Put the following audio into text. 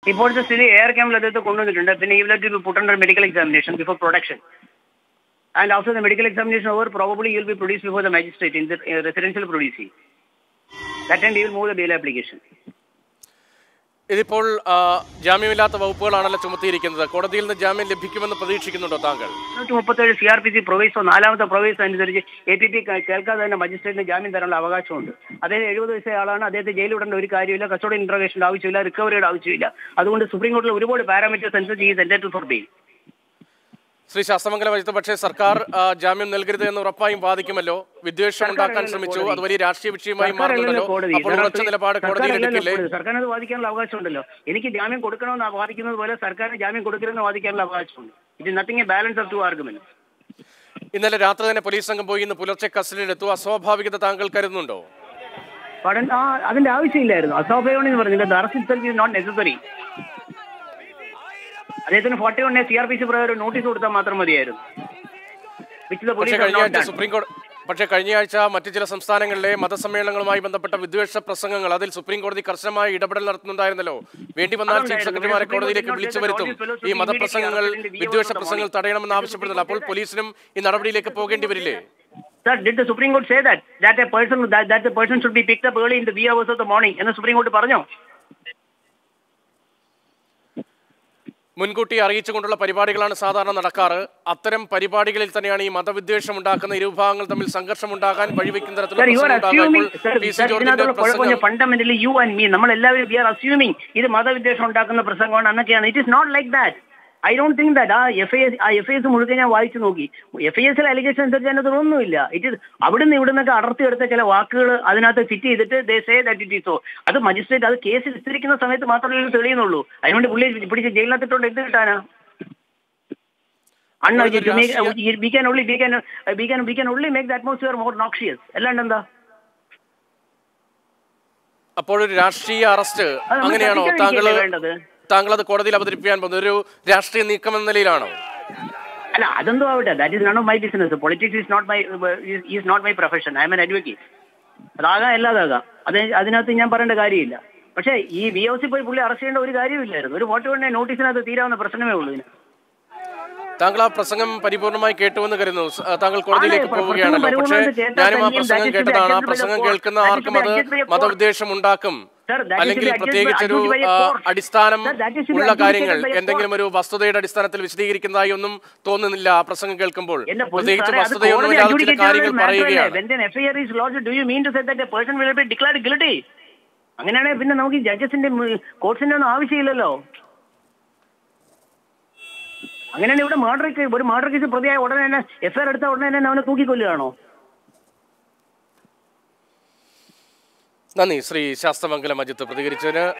ഇപ്പോഴത്തെ സ്ഥിതി എയർ ക്യാമ്പിൽ അദ്ദേഹത്തെ കൊണ്ടുവന്നിട്ടുണ്ട് പിന്നെ ഈ will put under medical examination before production and after the medical examination over probably you will be produce before the magistrate in the residential produce that and you will move the bail application ഇതിപ്പോൾ ആ, ജാമ്യമില്ലാത്ത വകുപ്പുകളാണല്ലോ ചുമത്തിയിരിക്കുന്നത് കോടതിയിൽ നിന്ന് ജാമ്യം ലഭിക്കുമെന്ന് പ്രതീക്ഷിക്കുന്നുണ്ടോ താങ്കൾ മുന്നൂറ്റി മുപ്പത്തേഴ് C R P C proviso നാലാമത്തെ പ്രൊവൈസോ അനുസരിച്ച് എ പി പി കേൾക്കാതെ തന്നെ മജിസ്ട്രേറ്റിന് ജാമ്യം തരാനുള്ള അവകാശമുണ്ട് അദ്ദേഹം എഴുപത് വയസ്സായ ആളാണ് അദ്ദേഹത്തെ ജയിലിൽ വിടേണ്ട ഒരു കാര്യമില്ല കസ്റ്റോഡി ഇന്റർവേഷൻ്റെ ആവശ്യമില്ല റിക്കവറിയുടെ ആവശ്യമില്ല അതുകൊണ്ട് സുപ്രീം കോടതിയിൽ ഒരുപാട് പാരാമീറ്റേഴ്സ് അനുസരിച്ച് ഈ centre for bail Sri Sasthamangalam വൈദ്യുത പക്ഷേ സർക്കാർ ആ, ജാമ്യം നൽകരുത് എന്ന് ഉറപ്പായും വാദിക്കുമല്ലോ വിദ്വേഷം ഉണ്ടാക്കാൻ സർക്കാരല്ലല്ലോ ശ്രമിച്ചു കോടതി. അത് വലിയ രാഷ്ട്രീയ വിഷയമായി സർക്കാരല്ലല്ലോ മാറുന്നുണ്ടല്ലോ കോടതി അപ്പോൾ ഉറച്ച നിലപാട് കോടതിയിൽ സർക്കാരല്ലല്ലോ എടുക്കില്ലേ കോടതി. സർക്കാരിന് അത് വാദിക്കാനുള്ള അവകാശമുണ്ടല്ലോ എനിക്ക് ജാമ്യം കൊടുക്കണമെന്ന് വാദിക്കുന്നത് പോലെ സർക്കാരിന് ജാമ്യം കൊടുക്കരുതെന്ന് വാദിക്കാനുള്ള അവകാശമുണ്ട് it is nothing a balance of two argument ഇന്നലെ രാത്രി തന്നെ പോലീസ് സംഘം പോയി ഇന്ന് പുലർച്ചെ കസ്റ്റഡിയിലെത്തു അസ്വാഭാവികത താങ്കൾ കരുതുന്നുണ്ടോ പഠന ആ അതിന്റെ ആവശ്യമില്ലായിരുന്നു അസ്വാഭാവികം എന്ന് പറഞ്ഞില്ല arrest itself is not necessary അദ്ദേഹത്തിന് forty one C R P C പ്രകാരം നോട്ടീസ് കൊടുത്താൽ മാത്രം മതിയായിരുന്നു Which the police പക്ഷേ have കഴിഞ്ഞ not ആഴ്ച done. സുപ്രീം കോടതി പക്ഷേ കഴിഞ്ഞ ആഴ്ച മറ്റു ചില സംസ്ഥാനങ്ങളിലെ മതസമ്മേളനങ്ങളുമായി ബന്ധപ്പെട്ട വിദ്വേഷ പ്രസംഗങ്ങൾ അതിൽ സുപ്രീം കോടതി കർശനമായ ഇടപെടൽ നടത്തുന്നുണ്ടായിരുന്നല്ലോ വേണ്ടി വന്നാൽ ചീഫ് അതുണ്ടായിരുന്നു. സെക്രട്ടറിമാരെ സുപ്രീം കോടതിയിലേക്ക് കോടതി വിളിച്ചു വരുത്തും നോട്ടീസ് fellows ഈ to മതപ്രസംഗങ്ങൾ immediately arrest in the വിദ്വേഷ view of the പ്രസംഗങ്ങൾ morning. തടയണമെന്ന് ആവശ്യപ്പെടുന്നില്ല അപ്പോൾ പോലീസിനും ഈ നടപടിയിലേക്ക് പോകേണ്ടി വരില്ലേ Sir, did the Supreme Court say that that a person that, that the person should be picked up early in the wee hours of the morning എന്ന് സുപ്രീം കോടതി പറഞ്ഞോ മുൻകൂട്ടി അറിയിച്ചുകൊണ്ടുള്ള പരിപാടികളാണ് സാധാരണ നടക്കാറ് അത്തരം പരിപാടികളിൽ തന്നെയാണ് ഈ മതവിദ്വേഷം ഉണ്ടാക്കുന്ന ഇരുവിഭാഗങ്ങൾ തമ്മിൽ സംഘർഷം ഉണ്ടാകാൻ വഴിവെക്കുന്ന Sir, you are തരത്തിലുള്ള assuming, sir, T C sir, ജോർജിന്റെ ഇതിനകത്തുള്ള കുഴപ്പം പ്രസംഗം ഫണ്ടമെന്റലി യു ആൻഡ് മീ നമ്മൾ എല്ലാവരും വി ആർ അസ്യൂമിങ് ഇത് മതവിദ്വേഷം ഉണ്ടാക്കുന്ന പ്രസംഗമാണ് എന്നൊക്കെയാണ് it is not like that I don't think that uh F I S uh F I S മുഴുവൻ ഞാൻ വായിച്ചു നോക്കി എഫ് ഐ എസിലെ അലിഗേഷൻ അനുസരിച്ച് അതിനകത്ത് ഒന്നുമില്ല ഇറ്റ് ഇസ് അവിടുന്ന് ഇവിടുന്നൊക്കെ അടർത്തിയെടുത്ത ചില വാക്കുകൾ അതിനകത്ത് ഫിറ്റ് ചെയ്തിട്ട് ദേ സേ ദാറ്റ് ഇറ്റ് ഈസോ അത് മജിസ്ട്രേറ്റ് അത് കേസ് വിസ്തരിക്കുന്ന സമയത്ത് മാത്രമേ ഇത് തെളിയുന്നുള്ളൂ അതിനുവേണ്ടി പുള്ളി പിടിച്ച് ജയിലിനകത്തിട്ടുണ്ട് എന്ത് കിട്ടാനാ അണ്ണ ഇതൊരു രാഷ്ട്രീയ- we can only we can we can we can only make the atmosphere more noxious അല്ലാണ്ട് എന്താ അപ്പോഴൊരു രാഷ്ട്രീയ അറസ്റ്റ് അത് നമ്മൾ അങ്ങനെയാണോ ശ്രദ്ധിക്കാതിരിക്കുകയല്ലേ താങ്കൾ വേണ്ടത്? താങ്കൾ അത് കോടതിയിൽ അവതരിപ്പിക്കാൻ പോകുന്നത് ഒരു രാഷ്ട്രീയ നീക്കം എന്ന നിലയിലാണോ അല്ല അതെന്തോ ആവട്ടെ that is none of my business politics is not my is not my profession I am an advocate അതാകാം അല്ലാതാകാം അത് അതിനകത്ത് ഞാൻ പറയേണ്ട കാര്യമില്ല പക്ഷേ ഈ വി ഒ സി പോയി പുള്ളി അറസ്റ്റ് ചെയ്യേണ്ട ഒരു കാര്യമില്ലായിരുന്നു ഒരു ഫോട്ടോ വണ്ണേ നോട്ടീസിനകത്ത് തീരാവുന്ന പ്രശ്നമേ ഉള്ളൂ ഇതിന് താങ്കൾ ആ പ്രസംഗം പരിപൂർണമായി കേട്ടുവെന്ന് കരുതുന്നു സ- താങ്കൾ കോടതിയിലേക്ക് പ്രസംഗം പോവുകയാണല്ലോ പക്ഷേ പരിപൂർണ്ണമായിട്ട് കേട്ടാൽ ഞാനും ആ തന്നെയും പ്രസംഗം that is to be കേട്ടതാണ് ആ adjusted by the പ്രസംഗം court. കേൾക്കുന്ന That is ആർക്കും to be അത് adjusted by a court. മതവിദ്വേഷം ഉണ്ടാക്കും Sir, that is to be അല്ലെങ്കിൽ adjusted by- പ്രത്യേകിച്ച് ഒരു adjusted by a ആ, court. അടിസ്ഥാനം Sir, that is to be ഉള്ള adjudicated കാര്യങ്ങൾ by a എന്തെങ്കിലും court. ഒരു വസ്തുതയുടെ അടിസ്ഥാനത്തിൽ വിശദീകരിക്കുന്നതായി ഒന്നും തോന്നുന്നില്ല ആ പ്രസംഗം കേൾക്കുമ്പോൾ എന്റെ പൊന്നു പ്രത്യേകിച്ച് സാറേ, അത് കോടതി വസ്തുതയൊന്നുമില്ലാതെ ചില adjudicated കാര്യങ്ങൾ matter അല്ലേ? പറയുകയാണ് When an FIR is lodged, do you mean to say that a person will be declared guilty? അങ്ങനെയാണെങ്കിൽ പിന്നെ നമുക്ക് ഈ ജഡ്ജസിന്റെ കോർട്സിന്റെ ഒന്നും ആവശ്യമില്ലല്ലോ അങ്ങനെയാണ് ഇവിടെ മർഡർ ഒരു മർഡർ കേസ് പ്രതിയായ ഉടനെ തന്നെ എഫ്ഐആർ എടുത്ത ഉടനെ തന്നെ അവനെ തൂക്കിക്കൊല്ലുകയാണോ നന്ദി ശ്രീ ശാസ്ത്രമംഗലം അജിത്ത് പ്രതികരിച്ചതിന്